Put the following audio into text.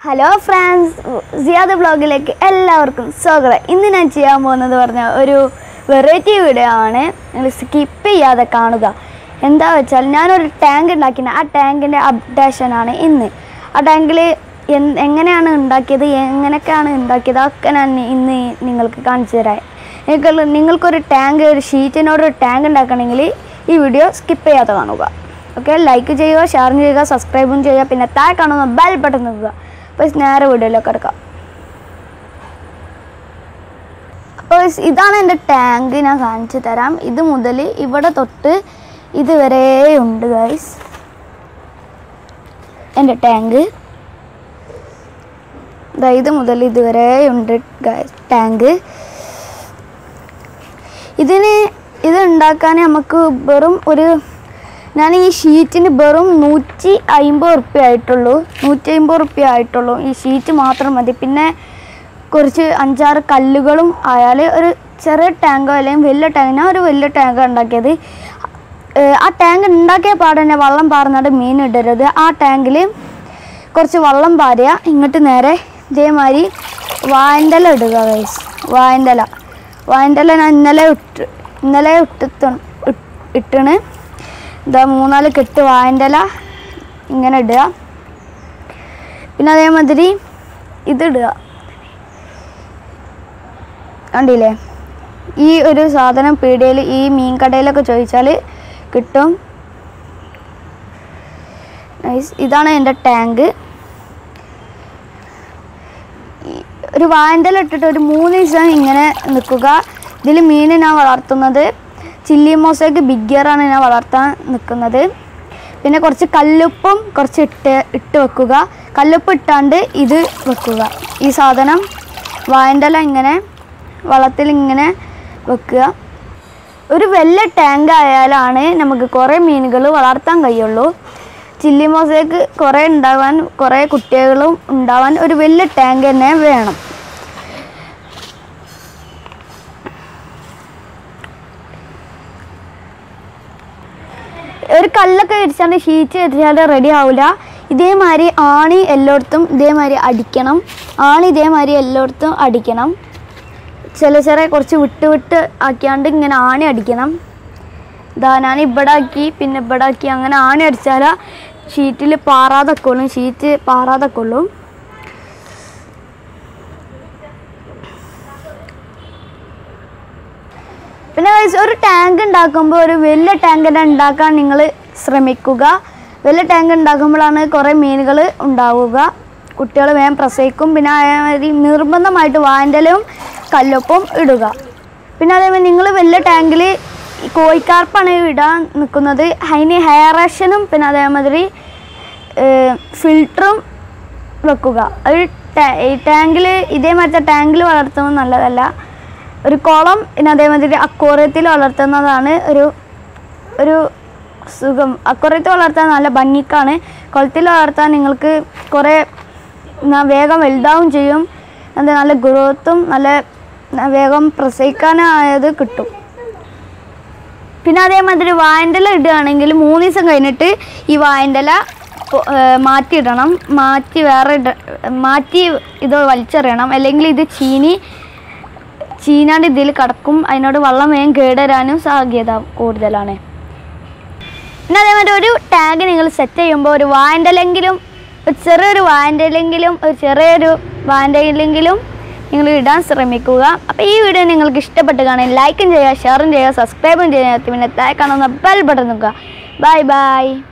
hello friends Siyad ബ്ലോഗിലേക്ക് എല്ലാവർക്കും സ്വാഗതം ഇന്ന് ഞാൻ ചെയ്യാൻ പോകുന്നത് പറഞ്ഞ ഒരു വെറൈറ്റി വീഡിയോ ആണ് നിങ്ങൾ സ്കിപ്പ് ചെയ്യാതെ കാണുക എന്താ വെച്ചാൽ ഞാനൊരു ടാങ്ക് ഉണ്ടാക്കിയത് ആ ടാങ്കിൻ്റെ അപ്ഡേഷനാണ് ഇന്ന് ആ ടാങ്കിൽ എങ്ങനെയാണ് ഉണ്ടാക്കിയത് എങ്ങനെയൊക്കെയാണ് ഉണ്ടാക്കിയത് അതൊക്കെ ഞാൻ ഇന്ന് നിങ്ങൾക്ക് കാണിച്ചു തരാം നിങ്ങൾക്ക് നിങ്ങൾക്കൊരു ടാങ്ക് ഒരു ഷീറ്റിനോട് ഒരു ടാങ്ക് ഉണ്ടാക്കണമെങ്കിൽ ഈ വീഡിയോ സ്കിപ്പ് ചെയ്യാതെ കാണുക ഓക്കെ ലൈക്ക് ചെയ്യുക ഷെയർ ചെയ്യുക സബ്സ്ക്രൈബും ചെയ്യുക പിന്നെ താഴെ കാണുന്ന ബെൽ ബട്ടൺ നിൽക്കുക അപ്പോൾ നേരെ വീഡിയോയിലേക്ക് എടുക്കാം അപ്പോൾ ഇതാണ് എൻ്റെ ടാങ്ക് ഞാൻ കാണിച്ചു തരാം ഇത് മുതൽ ഇവിടെ തൊട്ട് ഇതുവരെ ഉണ്ട് ഗൈസ് എൻ്റെ ടാങ്ക് ദാ ഇത് മുതൽ ഇതുവരെ ഉണ്ട് ഗൈസ് ടാങ്ക് ഇതിന് ഇത് ഉണ്ടാക്കാൻ നമുക്ക് വെറും ഒരു ഞാൻ ഈ ഷീറ്റിന് വെറും നൂറ്റി അമ്പത് റുപ്യ ആയിട്ടുള്ളൂ നൂറ്റി അമ്പത് റുപ്യ ആയിട്ടുള്ളൂ ഈ ഷീറ്റ് മാത്രം മതി പിന്നെ കുറച്ച് അഞ്ചാറ് കല്ലുകളും ആയാൽ ഒരു ചെറിയ ടാങ്കോ അല്ലെങ്കിൽ വലിയ ടാങ്ക് ഞാൻ ഒരു വലിയ ടാങ്ക് ഉണ്ടാക്കിയത് ഏഹ് ആ ടാങ്ക് ഉണ്ടാക്കിയ പാടന്നെ വെള്ളം പാർന്നിട്ട് മീൻ ഇടരുത് ആ ടാങ്കിൽ കുറച്ച് വെള്ളം പാരുക ഇങ്ങോട്ട് നേരെ ഇതേമാതിരി വായൻ്റെല ഇടുക ഗൈസ് വായൻ്റെല വായൻ്റെല ഞാൻ ഇന്നലെ ഇട്ട് ഇന്നലെ ഇട്ട് ഇട്ടണ് ഇതാ മൂന്നാല് കെട്ട് വായൻ്റെല ഇങ്ങനെ ഇടുക പിന്നെ അതേമാതിരി ഇതിടുക കണ്ടില്ലേ ഈ ഒരു സാധനം പീടികയിൽ ഈ മീൻ കടയിലൊക്കെ ചോദിച്ചാൽ കിട്ടും നൈസ് ഇതാണ് എൻ്റെ ടാങ്ക് ഈ- ഒരു വായൻ്റെല ഇട്ടിട്ട് ഒരു മൂന്ന് ദിവസം ഇങ്ങനെ നിൽക്കുക ഇതിൽ മീൻ ഞാൻ വളർത്തുന്നത് ചില്ലി മോസയ്ക്ക് ബിഗ്ഗറാണ് ഞാൻ വളർത്താൻ നിൽക്കുന്നത് പിന്നെ കുറച്ച് കല്ലുപ്പും കുറച്ച് ഇട്ട് ഇട്ട് വെക്കുക കല്ലുപ്പ് ഇട്ടാണ്ട് ഇത് വെക്കുക ഈ സാധനം വായൻ്റെല ഇങ്ങനെ വള്ളത്തിൽ ഇങ്ങനെ വെക്കുക ഒരു വലിയ ടാങ്ക് ആയാലാണ് നമുക്ക് കുറേ മീനുകൾ വളർത്താൻ കഴിയുള്ളൂ ചില്ലി മോസയ്ക്ക് കുറേ ഉണ്ടാവാൻ കുറേ കുട്ടികളും ഉണ്ടാവാൻ ഒരു വലിയ ടാങ്ക് തന്നെ വേണം ഒരു കല്ലൊക്കെ ഇടിച്ചാണ്ട് ഷീറ്റ് ഇടിച്ചാൽ റെഡി ആവില്ല ഇതേമാതിരി ആണി എല്ലായിടത്തും ഇതേമാതിരി അടിക്കണം ആണി ഇതേമാതിരി എല്ലായിടത്തും അടിക്കണം ചില ചെറിയ കുറച്ച് വിട്ട് വിട്ട് ആക്കിയാണ്ട് ഇങ്ങനെ ആണി അടിക്കണം ഇതാ ഞാൻ ഇവിടെ ആക്കി പിന്നെ ഇവിടെ ആക്കി അങ്ങനെ ആണി അടിച്ചാൽ ഷീറ്റിൽ പാറാതൊക്കെ ഉള്ളൂ ഷീറ്റ് പാറാതൊക്കെ ഉള്ളൂ പിന്നെ guys, ഒരു ടാങ്ക് ഉണ്ടാക്കുമ്പോൾ ഒരു വലിയ ടാങ്ക് തന്നെ ഉണ്ടാക്കാൻ നിങ്ങൾ ശ്രമിക്കുക വലിയ ടാങ്ക് ഉണ്ടാക്കുമ്പോഴാണ് കുറേ മീനുകൾ ഉണ്ടാവുക കുട്ടികൾ വേഗം പ്രസവിക്കും പിന്നെ അതേമാതിരി നിർബന്ധമായിട്ട് വാൻ്റലും കല്ലൊപ്പും ഇടുക പിന്നെ അതേമാതിരി നിങ്ങൾ വലിയ ടാങ്കിൽ കോഴിക്കാർപ്പാണ് ഇടാൻ നിൽക്കുന്നത് അതിന് ഹെയറേഷനും പിന്നെ അതേമാതിരി ഫിൽറ്ററും വെക്കുക ഒരു ടാ- ഈ ടാങ്കിൽ ഇതേമാതിരത്തെ ടാങ്കിൽ വളർത്തുന്നത് നല്ലതല്ല ഒരു കുളം പിന്നെ അതേമാതിരി അക്വേറിയത്തിൽ വളർത്തുന്നതാണ് ഒരു ഒരു സുഖം അക്വേറിയത്തിൽ വളർത്താൻ നല്ല ഭംഗിക്കാണ് കുളത്തിൽ വളർത്താൻ നിങ്ങൾക്ക് കുറേ ന- വേഗം വലുതാവും ചെയ്യും എന്താ നല്ല ഗ്രോത്തും നല്ല ന- വേഗം പ്രസവിക്കാനായത് കിട്ടും പിന്നെ അതേമാതിരി വായൻ്റെല ഇടുകയാണെങ്കിൽ മൂന്ന് ദിവസം കഴിഞ്ഞിട്ട് ഈ വായൻ്റെല പൊ- ഏർ മാറ്റിയിടണം മാറ്റി വേറെ ഇട മാറ്റി ഇത് വലിച്ചെറിയണം അല്ലെങ്കിൽ ഇത് ചീനി ചീനാണ്ട് ഇതിൽ കിടക്കും അതിനോട് വെള്ളം വേഗം കേടുവരാനും സാധ്യത കൂടുതലാണ് പിന്നെ അതേമാതിരി ഒരു ടാഗ് നിങ്ങൾ സെറ്റ് ചെയ്യുമ്പോൾ ഒരു വായൻ്റെലെങ്കിലും ഒരു ചെറിയൊരു വായൻ്റെലെങ്കിലും ഒരു ചെറിയൊരു വായൻ്റെലെങ്കിലും നിങ്ങൾ ഇടാൻ ശ്രമിക്കുക അപ്പോൾ ഈ വീഡിയോ നിങ്ങൾക്ക് ഇഷ്ടപ്പെട്ട് കാണാൻ ലൈക്കും ചെയ്യുക ഷെയറും ചെയ്യുക സബ്സ്ക്രൈബും ചെയ്യുക പിന്നെ താഴെ കാണുന്ന ബെൽ ബട്ടൺ നോക്കുക ബൈ ബൈ